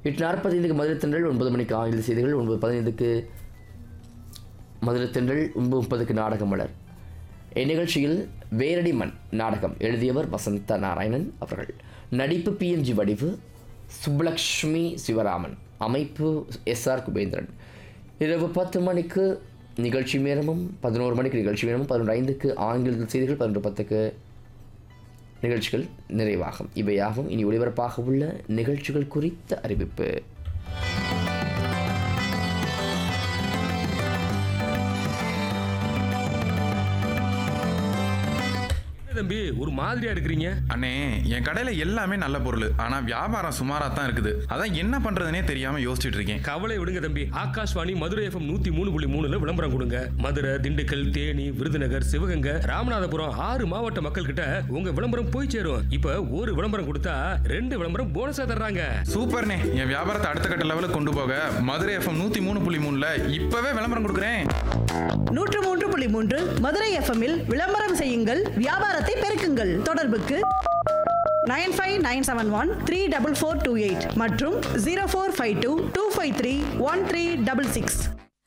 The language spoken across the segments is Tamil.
எட்டு நாற்பத்தைந்துக்கு மதுரை தென்றல் ஒன்பது மணிக்கு ஆங்கில செய்திகள் ஒன்பது பதினைந்துக்கு மதுரை தென்றல் ஒன்பது முப்பதுக்கு நாடக மலர் இந்நிகழ்ச்சியில் வேரடி மண் நாடகம் எழுதியவர் வசந்த நாராயணன் அவர்கள் நடிப்பு பிஎன்ஜி வடிவு சுப்புலக்ஷ்மி சிவராமன் அமைப்பு எஸ்ஆர் குபேந்திரன் இரவு பத்து மணிக்கு நிகழ்ச்சி நேரமும் பதினோரு மணிக்கு நிகழ்ச்சி நேரமும் பதினொன்று ஐந்துக்கு ஆங்கில செய்திகள் பதினொன்று பத்துக்கு நிகழ்ச்சிகள் நிறைவாகும் இவையாகும் இனி ஒளிபரப்பாக உள்ள நிகழ்ச்சிகள் குறித்த அறிவிப்பு என்ன தம்பி ஒரு மாதிரியா இருக்கிறீங்க அண்ணே என் கடையில எல்லாமே நல்ல பொருள் ஆனா வியாபாரம் சுமாரா தான் இருக்குது அதான் என்ன பண்றதுனே தெரியாம யோசிச்சுட்டு இருக்கேன் கவலை விடுங்க தம்பி ஆகாஷ்வாணி மதுரை எஃப்எம் நூத்தி மூணு புள்ளி மூணுல விளம்பரம் கொடுங்க மதுரை திண்டுக்கல் தேனி விருதுநகர் சிவகங்கை ராமநாதபுரம் ஆறு மாவட்ட மக்கள் கிட்ட உங்க விளம்பரம் போய் சேரும் இப்ப ஒரு விளம்பரம் கொடுத்தா ரெண்டு விளம்பரம் போனஸா தர்றாங்க சூப்பர்ண்ணே என் வியாபாரத்தை அடுத்த கட்ட லெவலுக்கு கொண்டு போக மதுரை எஃப்எம் நூத்தி மூணு புள்ளி மூணுல இப்பவே விளம்பரம் கொடுக்குறேன் நூற்று மூன்று புள்ளி மூன்று மதுரை எஃப்எம்மில் விளம்பரம் செய்யுங்கள் வியாபாரத்தை பெருக்குங்கள் தொடர்புக்கு nine five nine seven one three double four two eight மற்றும் zero four five two two five three one three double six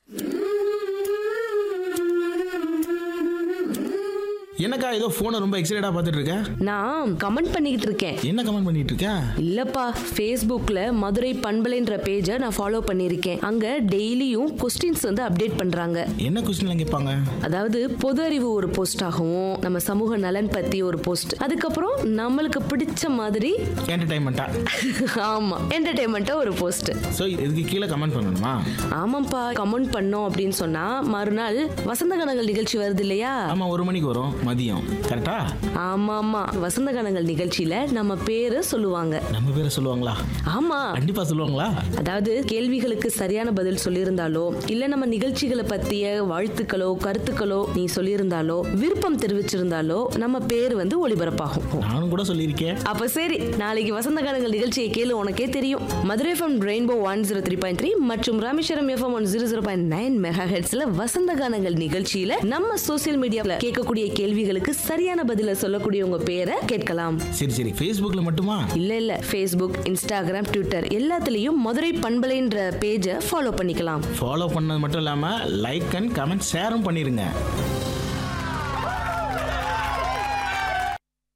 என்னக்கா ஏதோ ஃபோனை ரொம்ப எக்ஸைட்டடா பார்த்துட்டு இருக்க நான் கமெண்ட் பண்ணிக்கிட்டு இருக்கேன் என்ன கமெண்ட் பண்ணிட்டு இருக்க இல்லப்பா ஃபேஸ்புக்ல மதுரை பண்பலைன்ற பேஜை நான் ஃபாலோ பண்ணியிருக்கேன் அங்க டெய்லியும் கொஸ்டின்ஸ் வந்து அப்டேட் பண்றாங்க என்ன கொஸ்டின்லாம் கேட்பாங்க அதாவது பொது அறிவு ஒரு போஸ்ட் ஆகவும் நம்ம சமூக நலன் பத்தி ஒரு போஸ்ட் அதுக்கப்புறம் நம்மளுக்கு பிடிச்ச மாதிரி என்டர்டைன்மெண்ட்டா ஆமா என்டர்டைன்மெண்ட்டா ஒரு போஸ்ட் ஸோ இதுக்கு கீழே கமெண்ட் பண்ணணுமா ஆமாப்பா கமெண்ட் பண்ணோம் அப்படின்னு சொன்னா மறுநாள் வசந்த கனங்கள் நிகழ்ச்சி வருது இல்லையா ஆமா ஒரு மணிக்கு வரும் மதியம் கரெக்டா ஆமா ஆமா வசந்த கனங்கள் நிகழ்ச்சியில நம்ம பேரு சொல்லுவாங்க நம்ம பேரை சொல்லுவாங்களா ஆமா கண்டிப்பா சொல்லுவாங்களா அதாவது கேள்விகளுக்கு சரியான பதில் சொல்லியிருந்தாலோ இல்ல நம்ம நிகழ்ச்சிகளை பத்திய வாழ்த்துக்களோ கருத்துக்களோ நீ சொல்லியிருந்தாலோ விருப்பம் தெரிவிச்சிருந்தாலோ நம்ம பேர் வந்து ஒளிபரப்பாகும் நானும் கூட சொல்லியிருக்கேன் அப்ப சரி நாளைக்கு வசந்த காலங்கள் நிகழ்ச்சியை கேளு உனக்கே தெரியும் Madurai FM rainbow one zero three point three மற்றும் Rameswaram FM one zero zero point nine mega ஹெட்ஸ்ல வசந்த கானங்கள் நிகழ்ச்சியில நம்ம சோசியல் மீடியாவில் கேட்கக்கூடிய கேள்விகளுக்கு சரியான பதில சொல்லக்கூடிய உங்க பேரை கேட்கலாம் சரி சரி ஃபேஸ்புக்கில் மட்டுமா இல்ல இல்ல ஃபேஸ்புக் இன்ஸ்டாகிராம் ட்விட்டர் எல்லாத்துலயும் மதுரை பண்பலைன்ற பேஜை ஃபாலோ பண்ணிக்கலாம் ஃபாலோ பண்ணது மட்டும் இல்லாமல் லைக் அண்ட் கமெண்ட் ஷேரும் பண்ணிருங்க